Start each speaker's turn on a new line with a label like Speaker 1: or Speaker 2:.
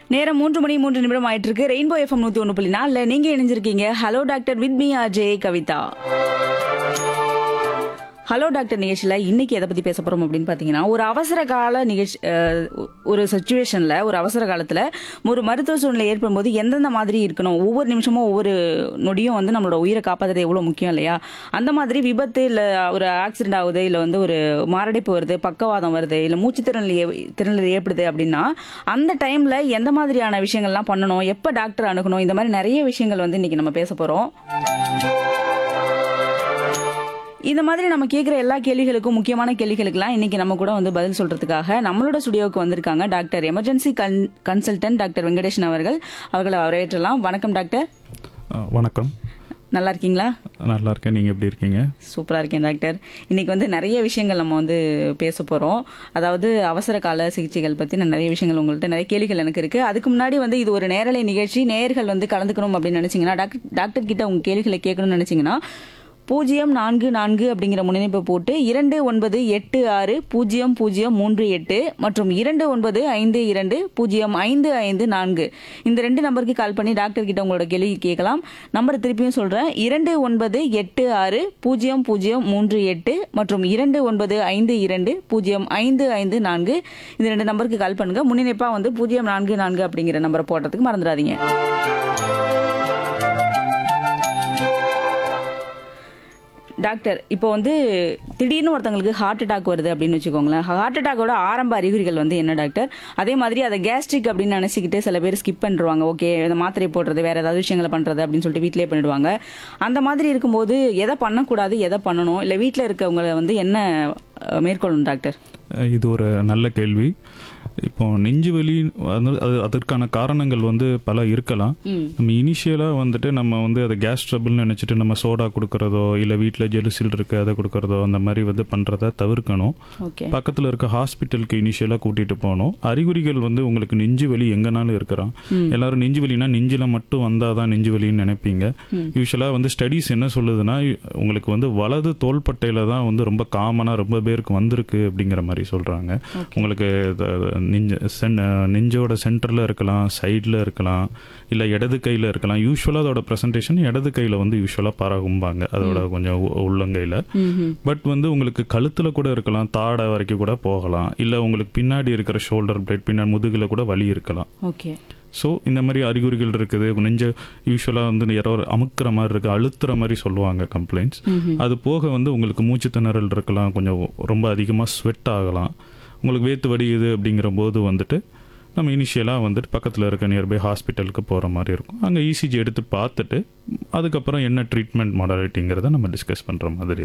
Speaker 1: நேரம் மூன்று மணி மூன்று நிமிடம் ஆயிட்டு இருக்கு ரெயின்போ எஃப்எம் நூத்தி ஒன்று புள்ளி நாலுல நீங்க இணைஞ்சிருக்கீங்க hello doctor with me Ajay Kavitha hello doctor நிகழ்ச்சியில் இன்னைக்கு எதை பற்றி பேச போகிறோம் அப்படின்னு பார்த்தீங்கன்னா ஒரு அவசர கால நிகழ்ச்சி அஹ், ஒரு சுச்சுவேஷனில் ஒரு அவசர காலத்தில் ஒரு மருத்துவ சூழ்நிலை ஏற்படும் போது எந்தெந்த மாதிரி இருக்கணும் ஒவ்வொரு நிமிஷமும் ஒவ்வொரு நொடியும் வந்து நம்மளோட உயிரை காப்பாற்றுறது எவ்வளோ முக்கியம் இல்லையா அந்த மாதிரி விபத்து இல்லை ஒரு ஆக்சிடென்ட் ஆகுது இல்லை வந்து ஒரு மாரடைப்பு வருது பக்கவாதம் வருது இல்லை மூச்சு திறனில் ஏ- திறனில் ஏற்படுது அப்படின்னா அந்த டைமில் எந்த மாதிரியான விஷயங்கள்லாம் பண்ணணும் எப்போ டாக்டர் அணுகணும் இந்த மாதிரி நிறைய விஷயங்கள் வந்து இன்னைக்கு நம்ம பேச போகிறோம் இந்த மாதிரி நம்ம கேட்குற எல்லா கேள்விகளுக்கும் முக்கியமான கேள்விகளுக்கெல்லாம் இன்னைக்கு நம்ம கூட வந்து பதில் சொல்றதுக்காக நம்மளோட ஸ்டுடியோவுக்கு வந்திருக்காங்க doctor emergency con consultant doctor Venkatesan அவர்கள் அவர்களை வரவேற்றலாம் வணக்கம் டாக்டர்
Speaker 2: ஆ, வணக்கம்
Speaker 1: நல்லா இருக்கீங்களா
Speaker 2: நல்லா இருக்கேன் நீங்கள் எப்படி இருக்கீங்க
Speaker 1: சூப்பராக இருக்கேன் டாக்டர் இன்னைக்கு வந்து நிறைய விஷயங்கள் நம்ம வந்து பேச போகிறோம் அதாவது அவசர கால சிகிச்சைகள் பற்றி நான் நிறைய விஷயங்கள் உங்கள்கிட்ட நிறைய கேள்விகள் எனக்கு இருக்குது அதுக்கு முன்னாடி வந்து இது ஒரு நேரலை நிகழ்ச்சி நேயர்கள் வந்து கலந்துக்கணும் அப்படின்னு நினச்சிங்கன்னா டாக்டர் டாக்டர் கிட்ட உங்கள் கேள்விகளை கேட்கணும்னு நினச்சிங்கன்னா பூஜ்ஜியம் நான்கு நான்கு அப்படிங்கிற முன்னிணைப்பை போட்டு இரண்டு ஒன்பது எட்டு ஆறு பூஜ்ஜியம் பூஜ்ஜியம் மூன்று எட்டு மற்றும் இரண்டு ஒன்பது ஐந்து இரண்டு பூஜ்ஜியம் ஐந்து ஐந்து நான்கு இந்த ரெண்டு நம்பருக்கு கால் பண்ணி டாக்டர் கிட்ட உங்களோட கேள்வி கேட்கலாம் நம்பர் திருப்பியும் சொல்றேன் இரண்டு ஒன்பது எட்டு ஆறு பூஜ்ஜியம் பூஜ்ஜியம் மூன்று எட்டு மற்றும் இரண்டு ஒன்பது ஐந்து இரண்டு பூஜ்ஜியம் ஐந்து ஐந்து நான்கு இந்த ரெண்டு நம்பருக்கு கால் பண்ணுங்க முன்னிணைப்பா வந்து பூஜ்ஜியம் நான்கு நான்கு அப்படிங்கிற நம்பரை போடுறதுக்கு மறந்துடாதீங்க டாக்டர் இப்போ வந்து திடீர்னு ஒருத்தங்களுக்கு ஹார்ட் அட்டாக் வருது அப்படின்னு வச்சுக்கோங்களேன் ஹார்ட் அட்டாக்கோட ஆரம்ப அறிகுறிகள் வந்து என்ன டாக்டர் அதே மாதிரி அதை கேஸ்ட்ரிக் அப்படின்னு நினச்சிக்கிட்டு சில பேர் ஸ்கிப் பண்ணிடுவாங்க ஓகே இந்த மாத்திரை போடுறது வேற ஏதாவது விஷயங்களை பண்ணுறது அப்படின்னு சொல்லிட்டு வீட்டிலே பண்ணிடுவாங்க அந்த மாதிரி இருக்கும்போது எதை பண்ணக்கூடாது எதை பண்ணணும் இல்லை வீட்டில் இருக்கவங்களை வந்து என்ன அஹ், மேற்கொள்ளணும் டாக்டர்
Speaker 2: அஹ், இது ஒரு நல்ல கேள்வி இப்போ நெஞ்சு வலி வந்து அது அதற்கான காரணங்கள் வந்து பல இருக்கலாம் நம்ம இனிஷியலாக வந்துட்டு நம்ம வந்து அதை கேஸ் ட்ரபிள்னு நினச்சிட்டு நம்ம சோடா கொடுக்கறதோ இல்லை வீட்டில் ஜெலுசில் இருக்கு அதை கொடுக்கறதோ அந்த மாதிரி வந்து பண்ணுறத தவிர்க்கணும்
Speaker 1: ஓகே
Speaker 2: பக்கத்தில் இருக்க ஹாஸ்பிட்டலுக்கு இனிஷியலாக கூட்டிகிட்டு போகணும் அறிகுறிகள் வந்து உங்களுக்கு நெஞ்சு வலி எங்கனாலும் இருக்கிறான் எல்லாரும் நெஞ்சு வலினா நெஞ்சில் மட்டும் வந்தால் தான் நெஞ்சு வலின்னு நினைப்பீங்க யூஸ்வலாக வந்து ஸ்டடீஸ் என்ன சொல்லுதுன்னா உங்களுக்கு வந்து வலது தோள்பட்டையில் தான் வந்து ரொம்ப காமனாக ரொம்ப பேருக்கு வந்திருக்கு அப்படிங்கிற மாதிரி சொல்கிறாங்க உங்களுக்கு இது நெஞ்ச சென் நெஞ்சோட சென்டரில் இருக்கலாம் சைடில் இருக்கலாம் இல்லை இடது கையில் இருக்கலாம் யூஸ்வலாக அதோட ப்ரெசன்டேஷன் இடது கையில் வந்து யூஸ்வலாக பராகும்பாங்க அதோட கொஞ்சம் உ- உள்ளங்கையில் பட் வந்து உங்களுக்கு கழுத்தில் கூட இருக்கலாம் தாடை வரைக்கும் கூட போகலாம் இல்லை உங்களுக்கு பின்னாடி இருக்கிற ஷோல்டர் பிளேட் பின்னாடி முதுகில் கூட வலி இருக்கலாம்
Speaker 1: ஓகே
Speaker 2: ஸோ இந்த மாதிரி அறிகுறிகள் இருக்குது நெஞ்ச யூஸ்வலாக வந்து யாரோ ஒரு அமுக்குற மாதிரி இருக்குது அழுத்துற மாதிரி சொல்லுவாங்க கம்ப்ளைண்ட்ஸ் அது போக வந்து உங்களுக்கு மூச்சு திணறல் இருக்கலாம் கொஞ்சம் ரொம்ப அதிகமாக ஸ்வெட் ஆகலாம் உங்களுக்கு வேத்து வடியுது அப்படிங்கிற போது வந்துட்டு நம்ம இனிஷியலாக வந்துட்டு பக்கத்தில் இருக்க நியர்பை ஹாஸ்பிட்டலுக்கு போகிற மாதிரி இருக்கும் அங்கே இசிஜி எடுத்து பார்த்துட்டு அதுக்கப்புறம் என்ன ட்ரீட்மெண்ட் மாடலிட்டிங்கிறத நம்ம டிஸ்கஸ் பண்ணுற மாதிரி